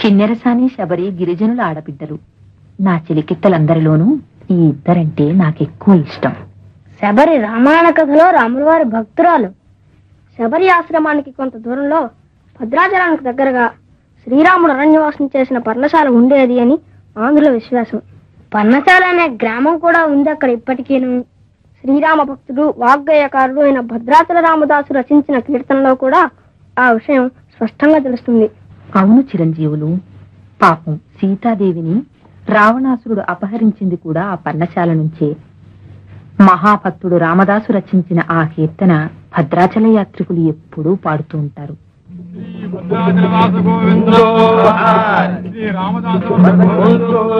కిన్నెరసాని శబరి గిరిజనుల ఆడబిడ్డలు నా చెలికెత్తలందరిలోనూ ఈ ఇద్దరంటే నాకెక్కువ ఇష్టం శబరి రామాయణ కథలో రాములవారి భక్తురాలు శబరి ఆశ్రమానికి కొంత దూరంలో భద్రాచలానికి దగ్గరగా శ్రీరాముడు అరణ్యవాసం చేసిన పర్ణశాల ఉండేది అని ఆంధ్రుల విశ్వాసం పర్ణశాల అనే గ్రామం కూడా ఉంది అక్కడ ఇప్పటికీను శ్రీరామ భక్తుడు వాగ్గేయకారుడు అయిన భద్రాచల రామదాసు రచించిన కీర్తనలో కూడా ఆ విషయం స్పష్టంగా తెలుస్తుంది అవును చిరంజీవులు పాపం సీతాదేవిని రావణాసురుడు అపహరించింది కూడా ఆ పర్ణశాల నుంచే మహాభక్తుడు రామదాసు రచించిన ఆ కీర్తన భద్రాచల యాత్రికులు ఎప్పుడూ పాడుతూ ఉంటారు భద్రాచలవాస గోవిందో శ్రీ రామదాసు